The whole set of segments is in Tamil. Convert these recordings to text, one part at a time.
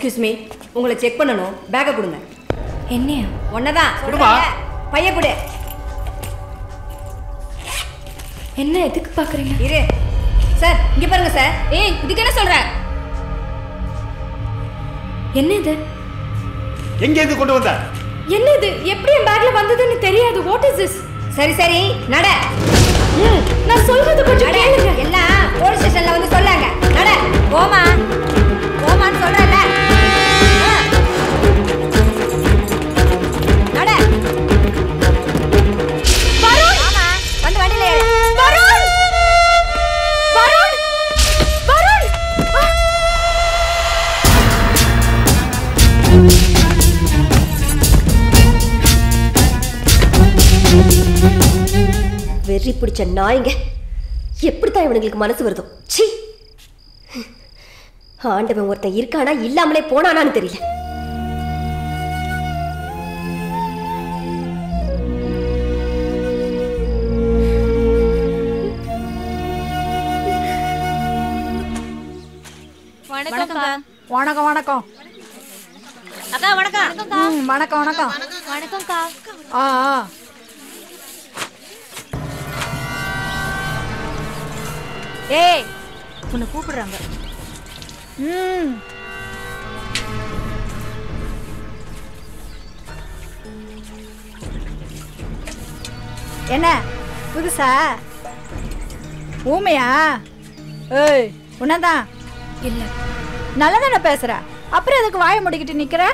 எக்ஸ்கியூஸ் மீ உங்களை செக் பண்ணணும் பேக்கை கொடுங்க என்னையா ஒன்னதான் கொடுமா. பைய கொடு என்ன எதுக்கு பாக்குறீங்க இரு சார் இங்க பாருங்க சார் ஏய் இதுக்கு என்ன சொல்ற என்ன இது எங்க இருந்து கொண்டு வந்த என்ன இது எப்படி என் பேக்ல வந்ததுன்னு தெரியாது வாட் இஸ் திஸ் சரி சரி நட நான் சொல்றது கொஞ்சம் நட கேளுங்க எல்லாம் போலீஸ் ஸ்டேஷன்ல வந்து சொல்லாங்க நட போமா போமான்னு சொல்றல நட வருண் ஆமா வந்து வண்டியில ஏறு வருண் வருண் வருண் ஆ! வெறி பிடிச்ச நாய்ங்க எப்படித்தான் இவனுங்களுக்கு மனசு வருதோ ச்சீ ஆண்டவன் ஒருத்தன் இருக்கானா இல்லாமலே போனானான்னு தெரியல வணக்கம்க்கா வணக்கம் வணக்கம் அக்கா வணக்கம் ம், வணக்கம் வணக்கம் வணக்கம்க்கா ஆ ஆ ஏய் உன்னை கூப்பிடுறாங்க ம் என்ன புதுசா ஊமையா ஏய் உன்னதான் இல்ல நல்லதானே பேசுற அப்புறம் எதுக்கு வாயை முடிக்கிட்டு நிக்கிற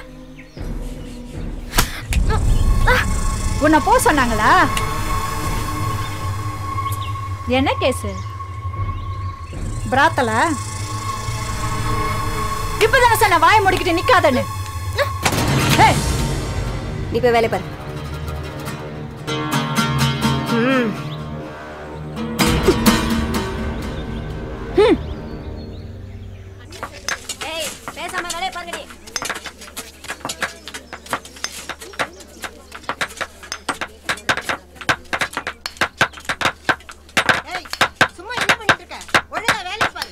உன்னை போ சொன்னாங்களா என்ன கேஸு பிராத்தல இப்பதானே சொன்ன வாயை முடிக்கிட்டு நிக்காதன்னு ஏய், நீ போய் வேலை பாரு ம் ஏய் பேசாம வேலைய பாருங்க நீ சும்மா என்ன பண்ணிட்டு இருக்க ஒழுங்கா வேலையை பாரு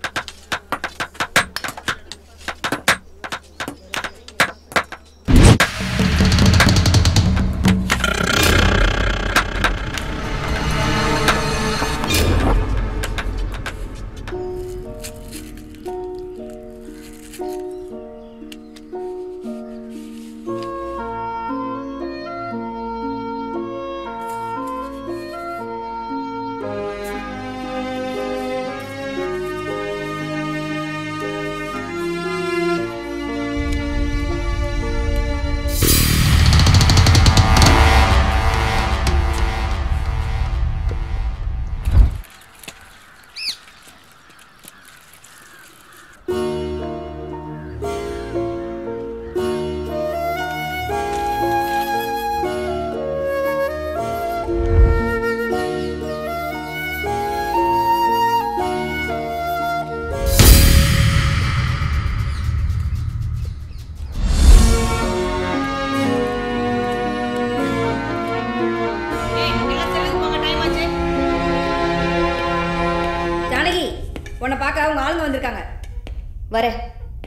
ஜானகி உன்னை பார்க்க அவங்க ஆளுங்க வந்திருக்காங்க வரேன்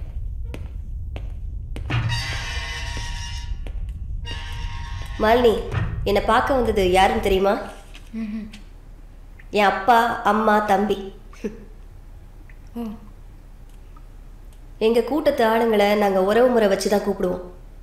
மாலினி என்னை பார்க்க வந்தது யாருன்னு தெரியுமா என் அப்பா அம்மா தம்பி எங்க கூட்டத்து ஆளுங்களை நாங்க உறவு முறை வச்சு தான் கூப்பிடுவோம்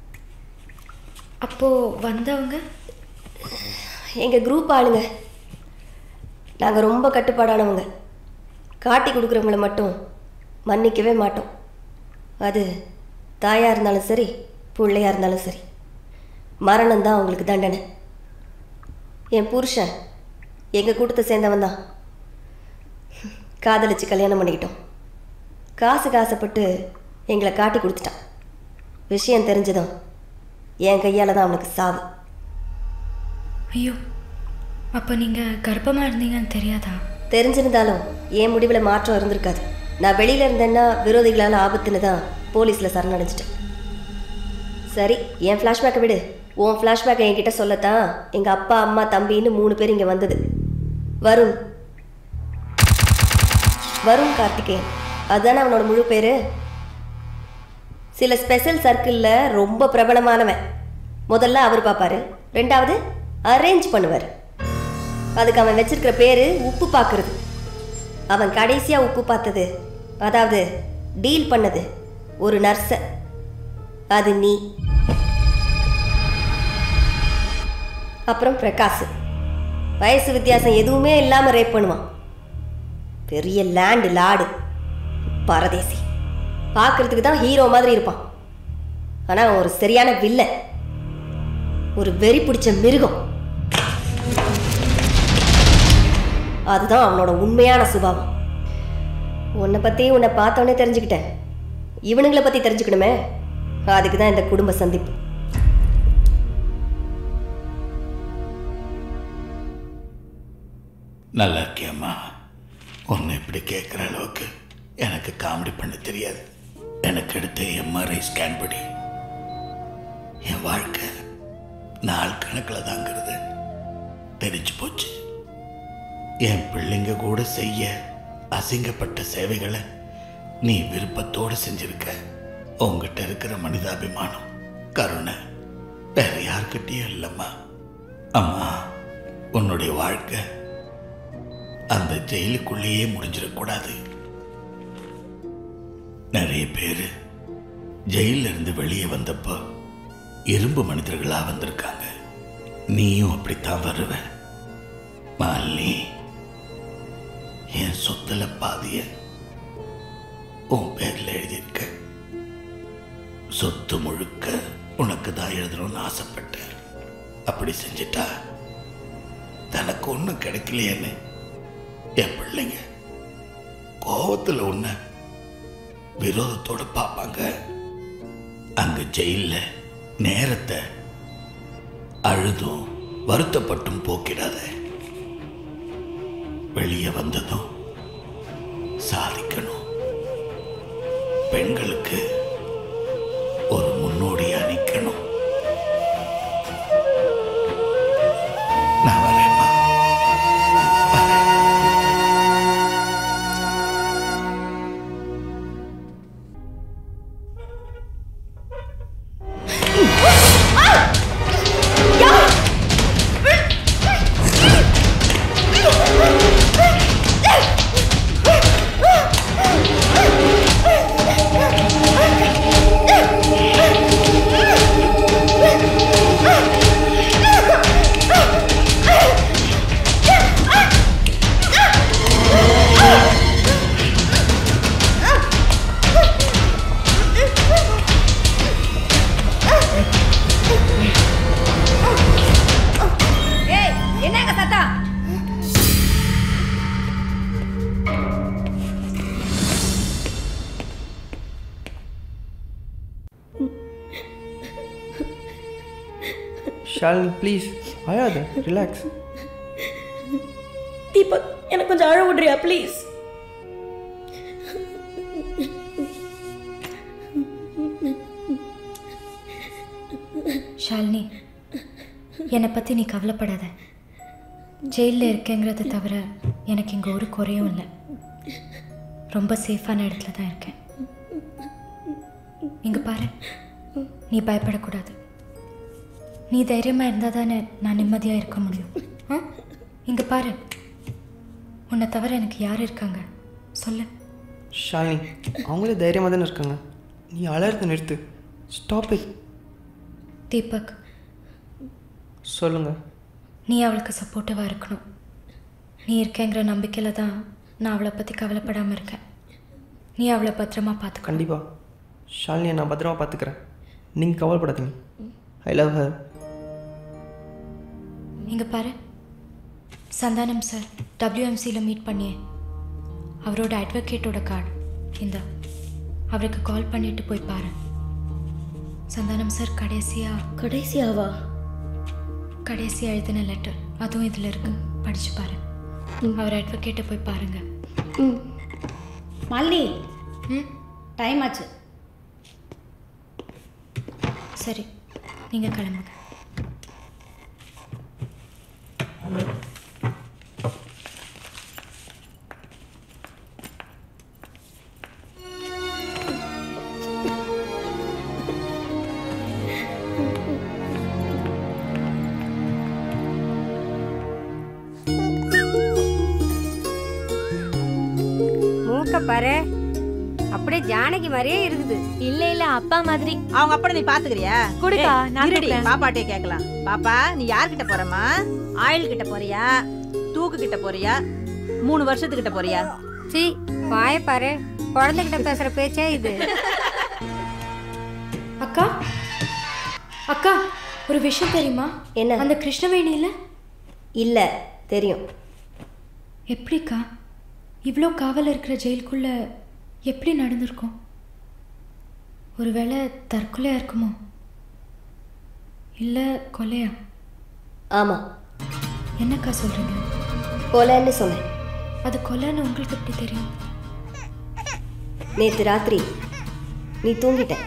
அப்போ வந்தவங்க எங்க குரூப் ஆளுங்க நாங்க ரொம்ப கட்டுப்பாடானவங்க காட்டி கொடுக்குறவங்கள மட்டும் மன்னிக்கவே மாட்டோம் அது தாயா இருந்தாலும் சரி பிள்ளையா இருந்தாலும் சரி மரணம் தான் அவங்களுக்கு தண்டனை என் புருஷன் எங்கள் கூட்டத்தை சேர்ந்தவன் தான் காதலிச்சு கல்யாணம் பண்ணிக்கிட்டோம் காசு காசப்பட்டு எங்களை காட்டி கொடுத்துட்டான் விஷயம் தெரிஞ்சதும் என் கையால் தான் அவனுக்கு சாவு ஐயோ அப்போ நீங்க கர்ப்பமா இருந்தீங்கன்னு தெரியாதா தெரிஞ்சிருந்தாலும் என் முடிவில் மாற்றம் இருந்திருக்காது நான் வெளியில் இருந்தேன்னா விரோதிகளால் ஆபத்துன்னு தான் போலீஸில் சரணடைஞ்சிட்டேன் சரி என் ஃப்ளாஷ்பேக்கை விடு உன் ஃப்ளாஷ்பேக்கை என்கிட்ட சொல்லத்தான் எங்கள் அப்பா அம்மா தம்பின்னு மூணு பேர் இங்கே வந்தது வருண் வருண் கார்த்திகேயன் அதுதானே அவனோட முழு பேர் சில ஸ்பெஷல் சர்க்கிளில் ரொம்ப பிரபலமானவன் முதல்ல அவர் பார்ப்பாரு ரெண்டாவது அரேஞ்ச் பண்ணுவார் அதுக்கு அவன் வச்சிருக்கிற பேரு உப்பு பார்க்கறது அவன் கடைசியாக உப்பு பார்த்தது அதாவது டீல் பண்ணது ஒரு நர்ஸை அது நீ அப்புறம் பிரகாஷ் வயசு வித்தியாசம் எதுவுமே இல்லாமல் ரேப் பண்ணுவான் பெரிய லேண்டு லாடு பரதேசி பார்க்கறதுக்கு தான் ஹீரோ மாதிரி இருப்பான் ஆனால் அவன் ஒரு சரியான வில்லன் ஒரு வெறி பிடிச்ச மிருகம் அதுதான் அவனோட உண்மையான சுபாவம் உன்னை பற்றி உன்னை பார்த்தோன்னே தெரிஞ்சுக்கிட்டேன் இவனுங்களை பற்றி தெரிஞ்சுக்கணுமே அதுக்கு தான் இந்த குடும்ப சந்திப்பு நல்லா இருக்கியம்மா ஒன்று இப்படி கேட்குற அளவுக்கு எனக்கு காமெடி பண்ண தெரியாது எனக்கு எடுத்த எம்ஆர்ஐ ஸ்கேன் படி என் வாழ்க்கை நாள் கணக்கில் தாங்கிறது தெரிஞ்சு போச்சு என் பிள்ளைங்க கூட செய்ய அசிங்கப்பட்ட சேவைகளை நீ விருப்பத்தோடு செஞ்சிருக்க உங்ககிட்ட இருக்கிற மனிதாபிமானம் கருணை வேற யார்கிட்டயும் இல்லைம்மா அம்மா உன்னுடைய வாழ்க்கை அந்த ஜெயிலுக்குள்ளேயே முடிஞ்சிடக்கூடாது நிறைய பேர் ஜெயில இருந்து வெளியே வந்தப்போ இரும்பு மனிதர்களா வந்திருக்காங்க நீயும் அப்படித்தான் வருவ மாலினி என் சொத்துல பாதிய உன் பேர்ல எழுதியிருக்க சொத்து முழுக்க உனக்கு தான் எழுதணும்னு ஆசைப்பட்டேன் அப்படி செஞ்சிட்டா தனக்கு ஒன்றும் கிடைக்கலையேன்னு என் பிள்ளைங்க கோவத்தில் உன்னை விரோதத்தோட பார்ப்பாங்க அங்க ஜெயில்ல நேரத்தை அழுதும் வருத்தப்பட்டும் போக்கிடாத வெளியே வந்ததும் சாதிக்கணும் பெண்களுக்கு ஒரு முன்னோடியா நிக்கணும் நான் வரேம்மா ஏய் என்னங்க சத்தம் ஷாலினி ப்ளீஸ் அழாத ரிலாக்ஸ் தீபக் எனக்கு கொஞ்சம் அழ விடுறியா ப்ளீஸ் ஷாலினி என்னை பற்றி நீ கவலைப்படாத ஜெயிலில் இருக்கேங்கிறத தவிர எனக்கு இங்கே ஒரு குறையும் இல்லை ரொம்ப சேஃபான இடத்துல தான் இருக்கேன் இங்கே பாரு நீ பயப்படக்கூடாது நீ தைரியமாக இருந்தால் தானே நான் நிம்மதியாக இருக்க முடியும் ஆ இங்கே பாரு உன்னை தவிர எனக்கு யார் இருக்காங்க சொல்லு ஷாலினி அவங்களே தைரியமாக தானே இருக்காங்க நீ அழறத நிறுத்து ஸ்டாப் இட் தீபக் சொல்லுங்க நீ அவளுக்கு சப்போர்ட்டிவாக இருக்கணும் நீ இருக்கேங்கிற நம்பிக்கையில் தான் நான் அவளை பற்றி கவலைப்படாமல் இருக்கேன் நீ அவளை பத்திரமா பார்த்துக்கணும் கண்டிப்பாக ஷாலினியை நான் பத்திரமா பார்த்துக்கிறேன் நீங்கள் கவலைப்படாதீங்க ஐ லவ் ஹர் இங்கே பாரு சந்தானம் சார் டபிள்யூஎம்சியில் மீட் பண்ணியே அவரோட அட்வொகேட்டோட கார்டு இந்த அவருக்கு கால் பண்ணிட்டு போய் பாரு சந்தானம் சார் கடைசியாக கடைசியாவா கடைசியாக எழுதின லெட்டர் அதுவும் இதில் இருக்கு படிச்சு பாரு அவர் அட்வொகேட்டை போய் பாருங்க மாலினி ம் டைம் ஆச்சு சரி நீங்கள் கிளம்புங்க ஃபேஸ பாரு அப்படியே ஜானகி மாதிரியே இருக்குது இல்ல இல்ல அப்பா மாதிரி அவங்க அப்பட நீ பாத்துக்கிறியா கொடுக்கா, ஏய், நான் இருடி, கொடுப்பேன். பாப்பாட்டே கேட்கலாம் பாப்பா நீ யார்கிட்ட போறமா ஆயில் கிட்ட போறியா தூக்கு கிட்ட போறியா மூணு வருஷத்துக்கிட்ட போறியா சி வாய பாரு குழந்தைகிட்ட பேசுற பேச்சே இது அக்கா அக்கா ஒரு விஷயம் தெரியுமா என்ன அந்த கிருஷ்ணவேணியில் இல்லை தெரியும் எப்படிக்கா இவ்வளோ காவல் இருக்கிற ஜெயிலுக்குள்ள எப்படி நடந்திருக்கும் ஒருவேளை தற்கொலையா இருக்குமோ இல்லை கொலையா ஆமாம் என்னக்கா சொல்கிறீங்க கொலைன்னு சொன்னேன் அது கொலைன்னு உங்களுக்கு எப்படி தெரியும் நேற்று ராத்திரி நீ தூங்கிட்ட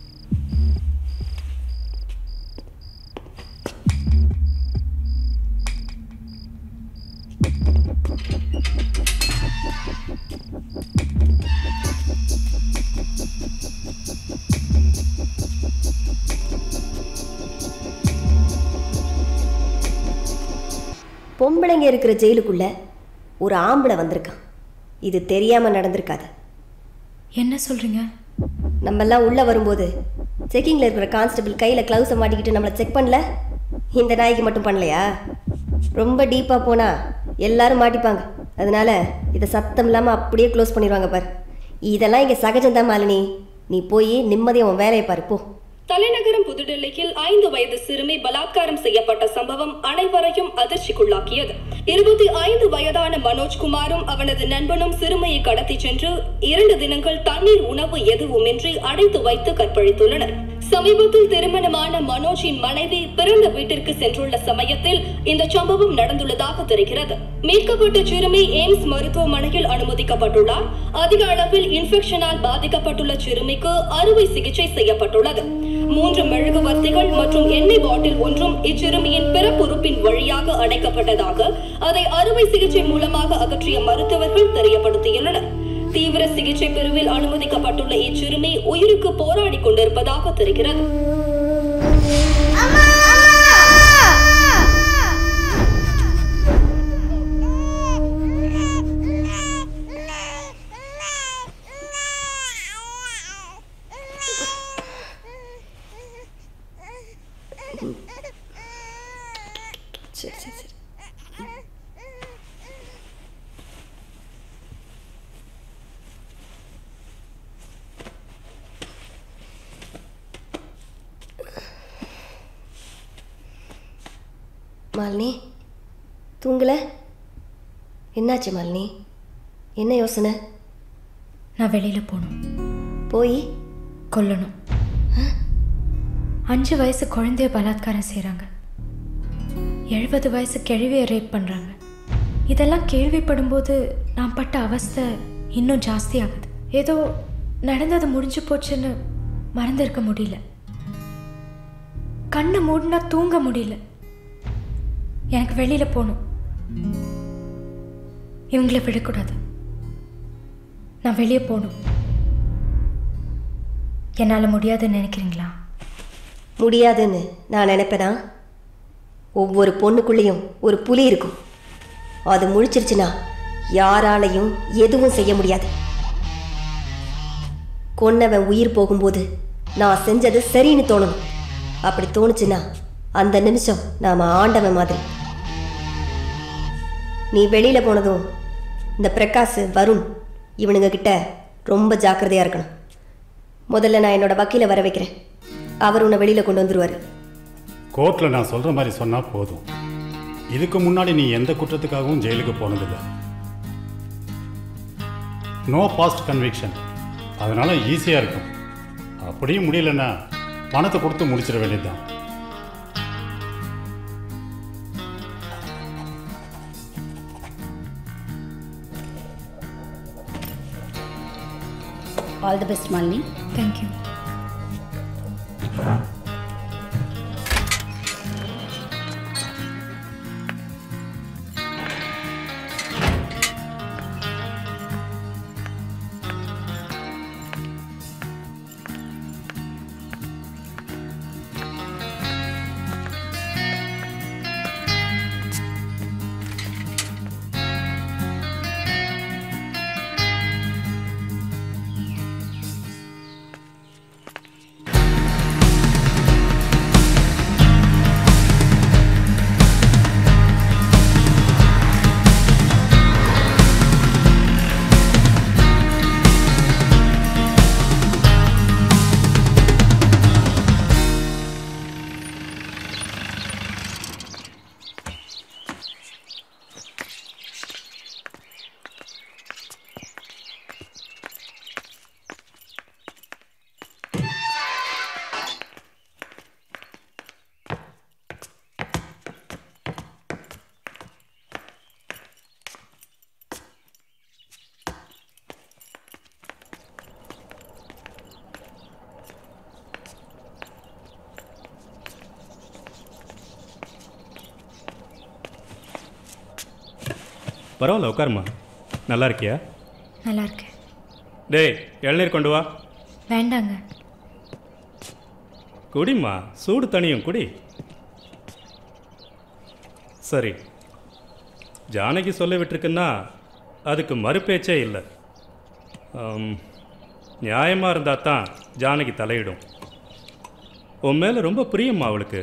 பொம்பளைங்க இருக்கிற ஜெயிலுக்குள்ள ஒரு ஆம்பளை வந்திருக்கான் இது தெரியாம நடந்திருக்காது என்ன சொல்கிறீங்க நம்மெல்லாம் உள்ளே வரும்போது செக்கிங்கில் இருக்கிற கான்ஸ்டபிள் கையில் க்ளவுஸை மாட்டிக்கிட்டு நம்மளை செக் பண்ணல இந்த நாய்க்கு மட்டும் பண்ணலையா ரொம்ப டீப்பாக போனால் எல்லாரும் மாட்டிப்பாங்க அதனால இதை சத்தம் இல்லாமல் அப்படியே க்ளோஸ் பண்ணிடுவாங்க பாரு இதெல்லாம் இங்கே சகஜம்தான் மாலினி நீ போய் நிம்மதியாக உன் வேலையை பாரு போ தலைநகரம் புதுடெல்லியில் ஐந்து வயது சிறுமி பலாத்காரம் செய்யப்பட்ட சம்பவம் அனைவரையும் அதிர்ச்சிக்குள்ளாக்கியது இருபத்தி ஐந்து வயதான மனோஜ்குமாரும் அவனது நண்பனும் சிறுமியை கடத்திச் சென்று இரண்டு தினங்கள் தண்ணீர் உணவு எதுவுமின்றி அடைத்து வைத்து கற்பழித்துள்ளனர் சமீபத்தில் திருமணமான மனோஜின் மனைவி பிறந்த வீட்டிற்கு சென்றுள்ள சமயத்தில் இந்த சம்பவம் நடந்துள்ளதாக தெரிகிறது மீட்கப்பட்ட சிறுமி எய்ம்ஸ் மருத்துவமனையில் அனுமதிக்கப்பட்டுள்ளார் அதிக அளவில் இன்ஃபெக்ஷனால் பாதிக்கப்பட்டுள்ள சிறுமிக்கு அறுவை சிகிச்சை செய்யப்பட்டுள்ளது மூன்று மெழுகுவர்த்திகள் மற்றும் எண்ணெய் பாட்டில் ஒன்றும் இச்சிறுமியின் பிறப்புறுப்பின் வழியாக அடைக்கப்பட்டதாக அதை அறுவை சிகிச்சை மூலமாக அகற்றிய மருத்துவர்கள் தெரியப்படுத்தியுள்ளனர் தீவிர சிகிச்சை பிரிவில் அனுமதிக்கப்பட்டுள்ள இச்சிறுமி உயிருக்கு போராடி கொண்டிருப்பதாக தெரிகிறது சரி சரி சரி மாலினி தூங்கல என்னாச்சு மாலினி என்ன யோசனை நான் வெளியில் போகணும் போய் கொல்லணும் அஞ்சு வயசு குழந்தைய பலாத்காரம் செய்கிறாங்க எழுபது வயசு கிழவியை ரேப் பண்ணுறாங்க இதெல்லாம் கேள்விப்படும்போது நான் பட்ட அவஸ்தை இன்னும் ஜாஸ்தி ஆகுது ஏதோ நடந்தது முடிஞ்சு போச்சுன்னு மறந்திருக்க முடியல கண்ணை மூடினா தூங்க முடியல எனக்கு வெளியில் போகணும் இவங்கள விடக்கூடாது நான் வெளியே போகணும் என்னால் முடியாதுன்னு நினைக்கிறீங்களா முடியாதுன்னு நான் நினைப்பேனா ஒவ்வொரு பொண்ணுக்குள்ளேயும் ஒரு புலி இருக்கும் அது முழிச்சிருச்சுன்னா யாராலையும் எதுவும் செய்ய முடியாது கொன்னவன் உயிர் போகும்போது நான் செஞ்சது சரின்னு தோணணும் அப்படி தோணுச்சுன்னா அந்த நிமிஷம் நாம ஆண்டவன் மாதிரி நீ வெளியில போனதும் இந்த பிரகாஷ் வருண் இவனுங்க கிட்ட ரொம்ப ஜாக்கிரதையா இருக்கணும் முதல்ல நான் என்னோட வக்கீலை வர வைக்கிறேன் அவர் உன்னை வெளியில கொண்டு வந்துருவாரு கோர்ட்டில் நான் சொல்கிற மாதிரி சொன்னால் போதும் இதுக்கு முன்னாடி நீ எந்த குற்றத்துக்காகவும் ஜெயிலுக்கு போனதில்லை நோ பாஸ்ட் கன்விக்ஷன் அதனால் ஈஸியாக இருக்கும் அப்படியும் முடியலன்னா பணத்தை கொடுத்து முடிச்சிட வேண்டியதுதான் all the best Malini thank you பரவாயில்ல உட்காருமா நல்லா இருக்கியா நல்லா இருக்கேன் டேய் இளநீர் கொண்டு வா வேண்டாங்க குடிம்மா சூடு தனியும் குடி சரி ஜானகி சொல்ல விட்டுருக்குன்னா அதுக்கு மறுபேச்சே இல்லை நியாயமாக இருந்தால் தான் ஜானகி தலையிடும் உன் மேலே ரொம்ப பிரியம்மா அவளுக்கு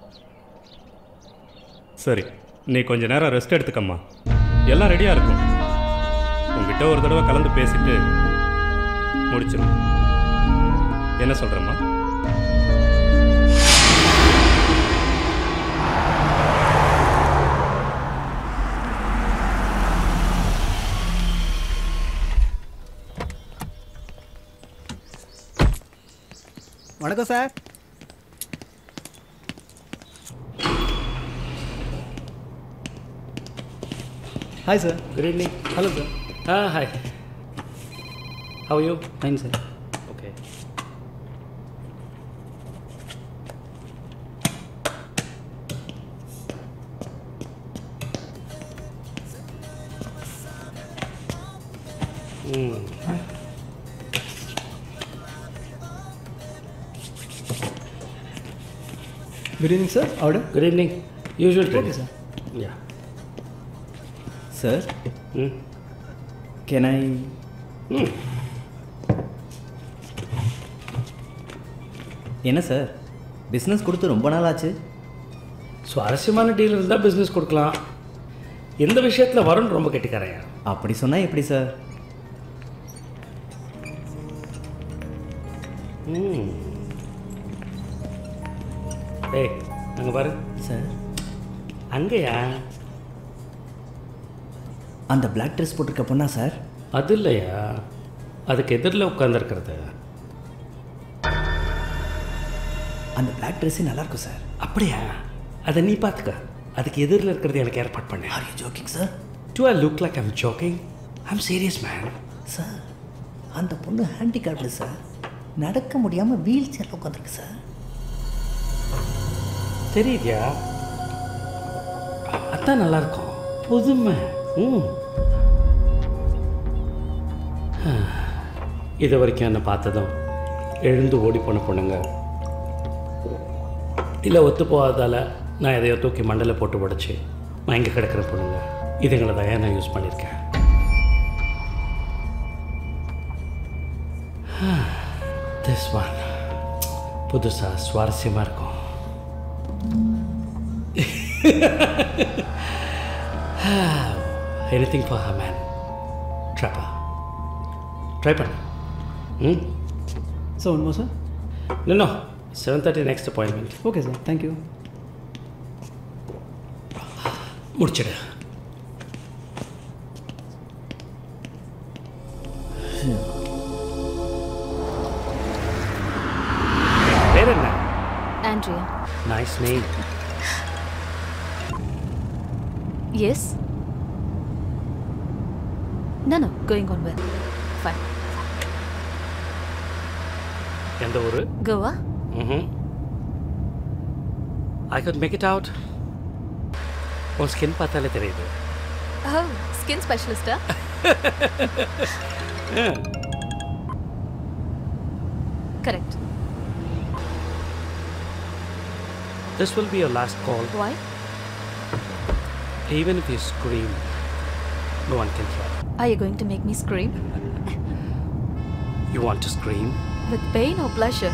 சரி நீ கொஞ்ச நேரம் ரெஸ்ட் எடுத்துக்கம்மா எல்லாம் ரெடியாக இருக்கும் உங்ககிட்ட ஒரு தடவை கலந்து பேசிட்டு முடிச்சிடும் என்ன சொல்கிறம்மா வணக்கம் sir hi sir Good evening. Hello sir Ah, hi. How are you? Fine sir Okay. Hmm. Good evening sir order Good evening. Usual Okay, trade. sir. Yeah. Sir Hmm. Can I Hmm. என்ன சார் பிஸ்னஸ் கொடுத்து ரொம்ப நாள் ஆச்சு சுவாரஸ்யமான டீல் இருந்தால் பிஸ்னஸ் கொடுக்கலாம் எந்த விஷயத்தில் வரும்னு ரொம்ப கெட்டிக்காரையா அப்படி சொன்னால் எப்படி சார் ம் ஏய் அங்கே பாரு சார் அங்கேயா அந்த பிளாக் ட்ரெஸ் போட்டிருக்க பொண்ணா சார் அது இல்லையா அதுக்கு எதிரில் உட்காந்துருக்கிறது அந்த பிளாக் ட்ரெஸ்ஸே நல்லாயிருக்கும் சார் அப்படியா அதை நீ பார்த்துக்க அதுக்கு எதிரில் இருக்கிறது எனக்கு ஏற்பாடு பண்ணேன் are you joking sir do I look like I'm joking I'm serious man sir அந்த பொண்ணு ஹேண்டிகேப்டு சார் நடக்க முடியாமல் வீல் சேரில் உட்காந்துருக்கு சார் தெரியுதியா அதான் நல்லா இருக்கும் புதுமை ம் இது வரைக்கும் என்னை பார்த்ததும் எழுந்து ஓடி போன பொண்ணுங்க இல்லை ஒத்து போகாதால நான் எதையோ தூக்கி மண்டல போட்டு உடச்சி மயங்க கிடக்கிற பொண்ணுங்க இதுங்களை தான் நான் யூஸ் பண்ணியிருக்கேன் திஸ் ஒன் புதுசாக சுவாரஸ்யமாக இருக்கும் எனிதிங் ஃபார் ஹர் மேன் ட்ராப்பா ட்ரை பண்ணு ம் சார் ஒன்மோ சார் இன்னும் seven thirty next appointment okay sir thank you முடிச்சிடு பேர் என்ன Andrea nice name yes No, no, going on well. Fine. எந்த ஊர் Goa? ம் I could make it out உன் ஸ்கின் பார்த்தாலே தெரியுது Oh, skin specialist, huh? Correct. This will be your last call. Why? Even if you scream, no one can hear. Are you going to make me scream? You want to scream? With pain or pleasure?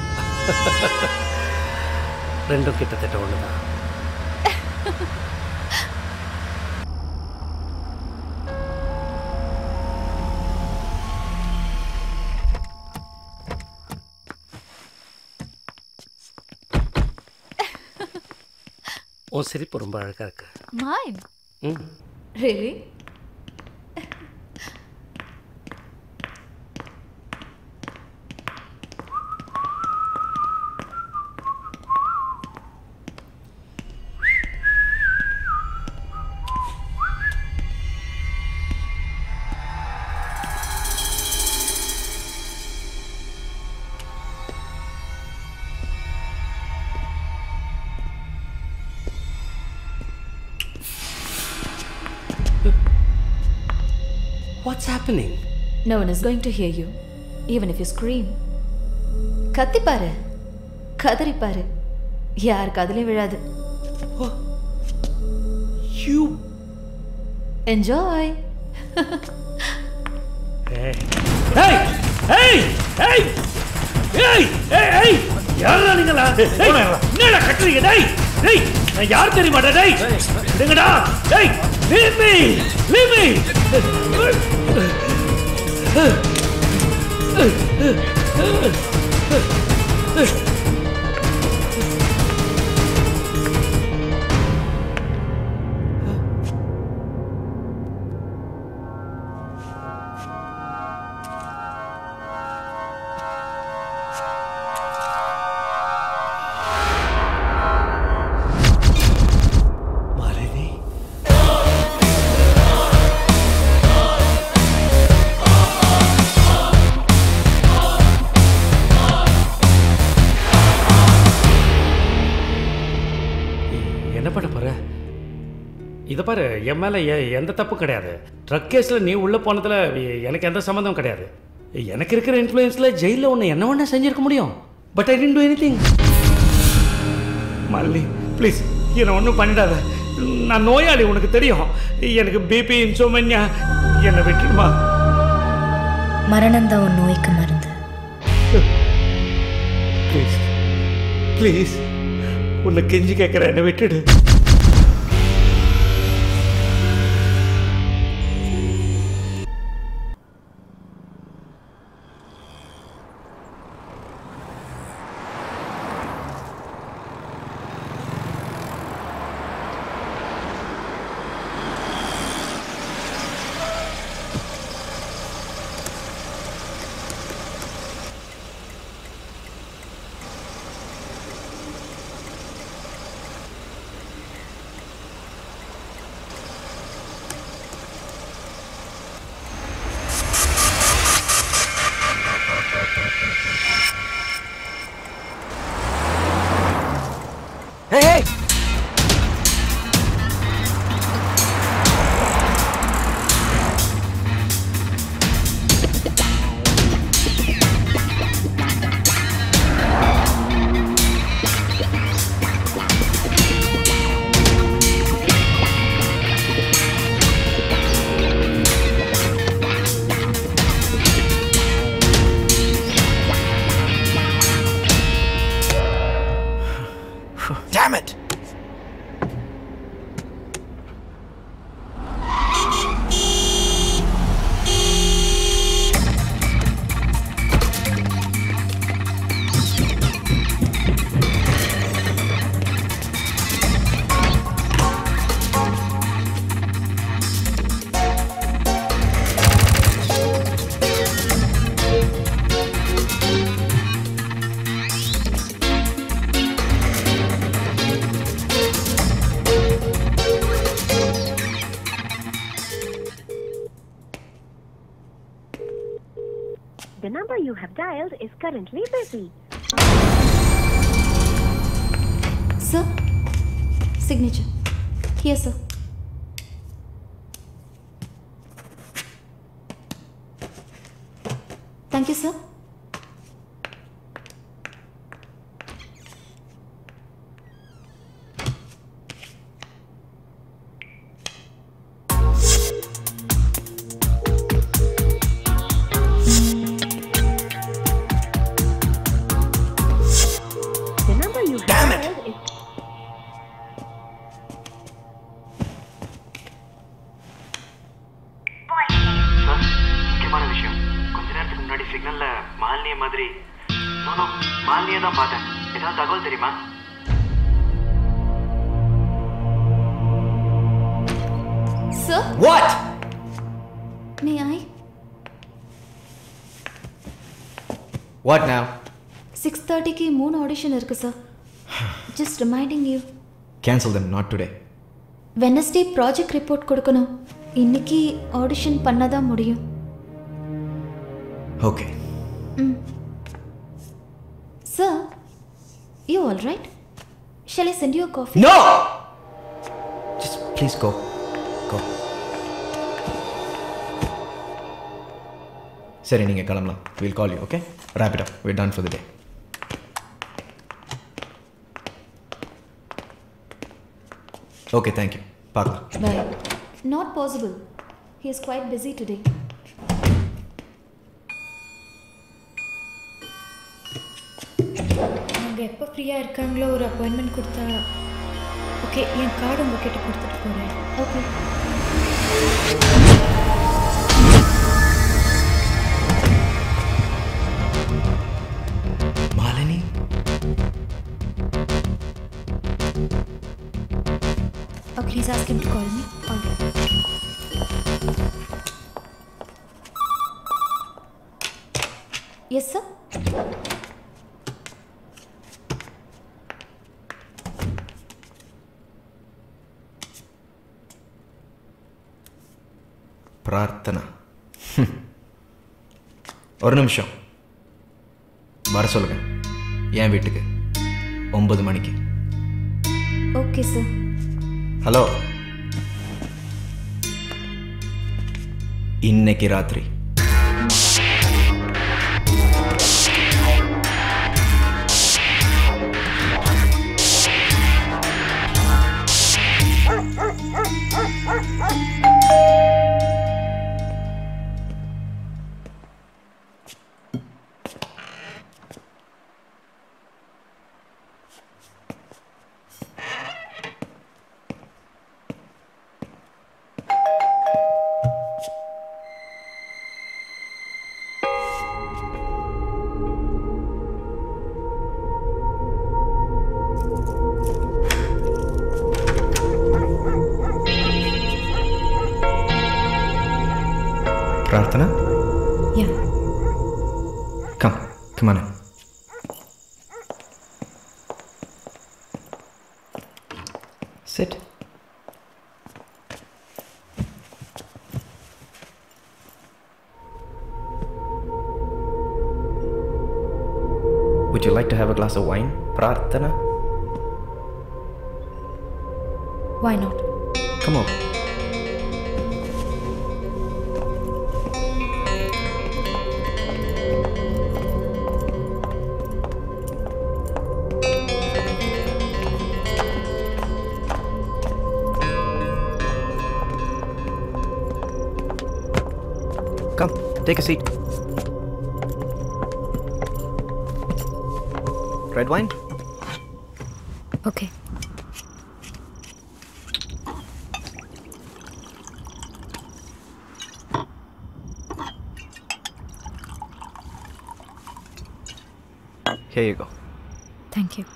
ரெண்டும் கிட்டத்தட்ட ஒன்று தான் உன் சிரிப்பு ரொம்ப அழகாக இருக்கு Mine? ம் Really? What's happening? No one is going to hear you, even if you scream. கத்திப்பாரு கதறிப்பாரு யார் காதுலயும் விழாது You. Enjoy Hey. Hey! Hey! Hey! Hey! Hey! Hey! யாரா நீங்களா டேய், என்னடா கட்டுறீங்க டேய் டேய் நான் யார் தெரியுமாடா டேய் விடுங்கடா டேய் leave me leave me Malini என்ன பண்ண போற இதை பாரு என் மேலே எந்த தப்பும் கிடையாது ட்ரக் கேஸில் நீ உள்ளே போனதில் எனக்கு எந்த சம்மந்தம் கிடையாது எனக்கு இருக்கிற இன்ஃப்ளூயன்ஸில் ஜெயிலில் ஒன்று என்ன வேணா செஞ்சிருக்க முடியும் but I tend to anything Malini please என்னை ஒன்றும் பண்ணிடாத நான் நோயாளி உனக்கு தெரியும் எனக்கு பிபி இன்சோமன்யா என்னை விட்டுடுமா மரணம்தான் உன் நோய்க்கு மருந்து ப்ளீஸ் ப்ளீஸ் உன்னை கெஞ்சி கேட்குறேன் என்னை விட்டுடு Hey, hey! Damn it! The number you have dialed is currently busy. Sir, signature. Here, sir. Thank you, sir. The number you have dialed is sir முக்கியமான விஷயம் கொஞ்ச நேரத்துக்கு முன்னாடி சிக்னல்ல மாலினிய மாதிரி நோ மாலினியை தான் பார்த்தேன் ஏதாவது தகவல் தெரியுமா Sir, What? may I? What now? Six தேர்ட்டிக்கு மூணு ஆடிஷன் இருக்கு sir just reminding you Cancel them, not today. Wednesday project report கொடுக்கணும் இன்னைக்கு ஆடிஷன் பண்ணதான் முடியும் Okay. ம் sir you all right shall I send you coffee No! Just please go. Go. சரி நீங்கள் கிளம்பலாம் will call you okay wrap it up we're done for the day okay thank you பார்க்கலாம் Bye. Not possible. He is quite busy today. அவங்க எப்போ ஃப்ரீயாக இருக்காங்களோ ஒரு அப்பாயின்மெண்ட் கொடுத்தா ஓகே என் கார்டு உங்ககிட்ட கொடுத்துட்டு போகிறேன் okay Malini Oh, please ask him to call me. Yes, sir. Prarthana hmm. ஒரு நிமிஷம் வர சொல்லுங்க என் வீட்டுக்கு ஒன்பது மணிக்கு Okay, sir. ஹலோ இன்னைக்கு ராத்திரி Prarthana Yeah. Come come on in. Sit. Would you like to have a glass of wine, Prarthana? Why not? Come over. Come, take a seat. Red wine? Okay. Here you go. Thank you.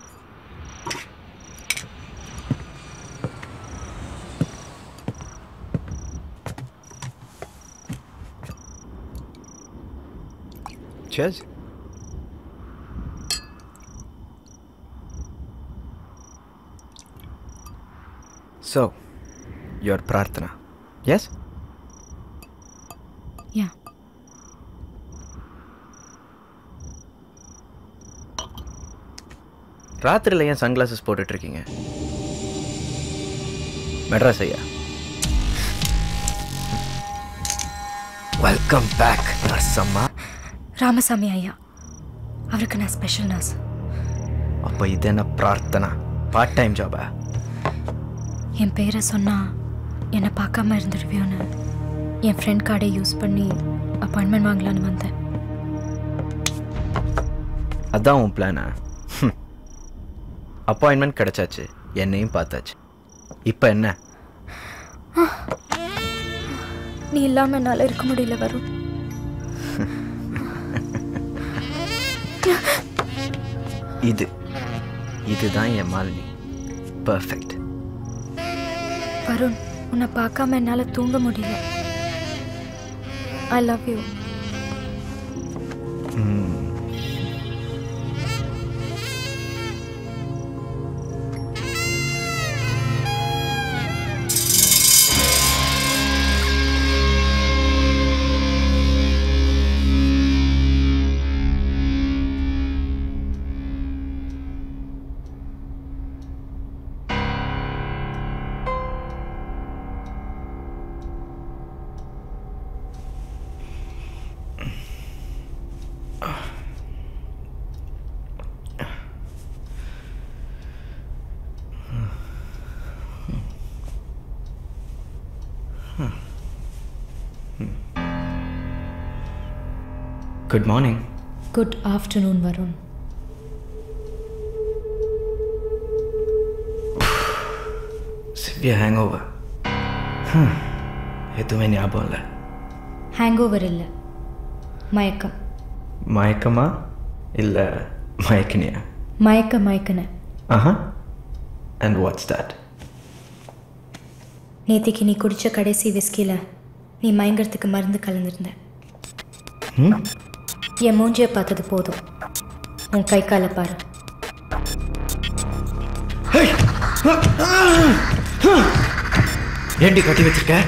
Cheers. So, you're Prarthana. Yes? Yeah. ராத்திரியில் ஏன் சன்கிளாசஸ் போட்டுட்ருக்கீங்க மெட்ராஸ் ஐயா வெல்கம் பேக் நர்சம்மா ராமசாமி ஐயா அவருக்கு நான் ஸ்பெஷல் நர்ஸ் அப்போ இது என்ன பிரார்த்தனா பார்ட் டைம் ஜாபா என் பேரை சொன்னா என்னை பார்க்காம இருந்துடுவியோன்னு என் ஃப்ரெண்ட் கார்டை யூஸ் பண்ணி அப்பாயின்மெண்ட் வாங்கலான்னு வந்தேன் அதான் உன் பிளானா அப்பாயின்மெண்ட் கிடைச்சாச்சு என்னையும் பார்த்தாச்சு இப்போ என்ன நீ இல்லாம என்னால் இருக்க முடியல வரும் இது இதுதான் என் மாலினி பர்ஃபெக்ட் வருண் உன்னை பார்க்காம என்னால் தூங்க முடியல I love you good morning good afternoon Varun severe hangover எதுவுமே ஞாபகம் இல்லை ஹேங் ஓவர் இல்லை மயக்கம் மயக்கமா இல்லை மயக்கினியா மயக்க மயக்கினேன் ஆஹா அண்ட் வாட்ஸ் தட் நேத்திக்கு நீ குடிச்ச கடைசி விஸ்கியில் நீ மயங்கறதுக்கு மருந்து கலந்துருந்த ம் என் மூஞ்சியை பார்த்தது போதும் உன் கை காலை பாரு ஏண்டி கட்டி வச்சிருக்க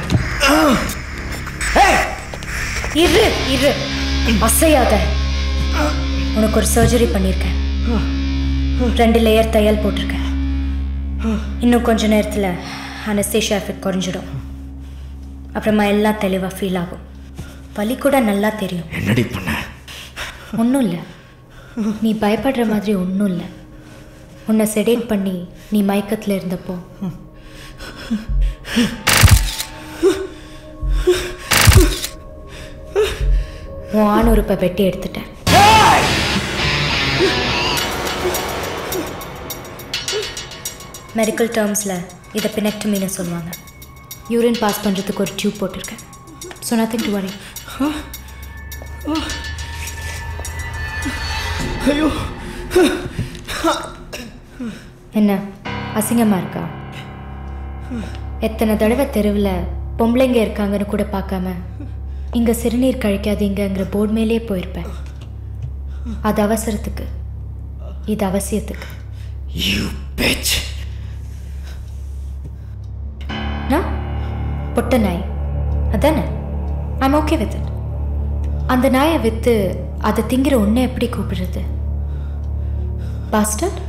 இரு இரு அசையாத உனக்கு ஒரு சர்ஜரி பண்ணியிருக்கேன் ரெண்டு லேயர் தையல் போட்டிருக்கேன் இன்னும் கொஞ்ச நேரத்தில் அனஸ்தேஷியா எஃபெக்ட் குறைஞ்சிடும் அப்புறமா எல்லாம் தெளிவாக ஃபீல் ஆகும் வலி கூட நல்லா தெரியும் என்னடி பண்ண ஒன்றும் இல்லை நீ பயப்படுற மாதிரி ஒன்றும் இல்லை உன்னை செடேட் பண்ணி நீ மயக்கத்தில் இருந்தப்போ உன் ஆண் உறுப்பை வெட்டி எடுத்துட்டேன் மெடிக்கல் டேர்ம்ஸில் இதை பினெக்டமின்னு சொல்லுவாங்க யூரின் பாஸ் பண்ணுறதுக்கு ஒரு டியூப் போட்டிருக்கேன் ஸோ நத்திங் டு வரி ஐயோ என்ன அசிங்கமாக இருக்கா எத்தனை தடவை தெருவில் பொம்பளைங்க இருக்காங்கன்னு கூட பார்க்காம இங்கே சிறுநீர் கழிக்காதீங்கங்கிற போர்டு மேலேயே போயிருப்பேன் அது அவசரத்துக்கு இது அவசியத்துக்கு யூ bitch நான் பொட்ட நாய் அதானே ஐம் ஓகே வித் இட் அந்த நாயை விற்று அதை திங்கிற உன்னை எப்படி கூப்பிடுறது பாஸ்டர்ட்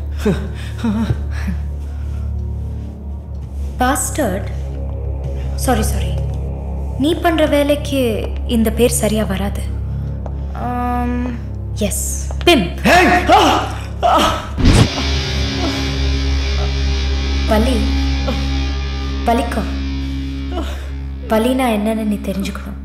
பாஸ்டர்ட் சாரி சாரி நீ பண்ணுற வேலைக்கு இந்த பேர் சரியாக வராது எஸ் பிம் பலி பலிக்கும் பலினா என்னன்னு நீ தெரிஞ்சுக்கணும்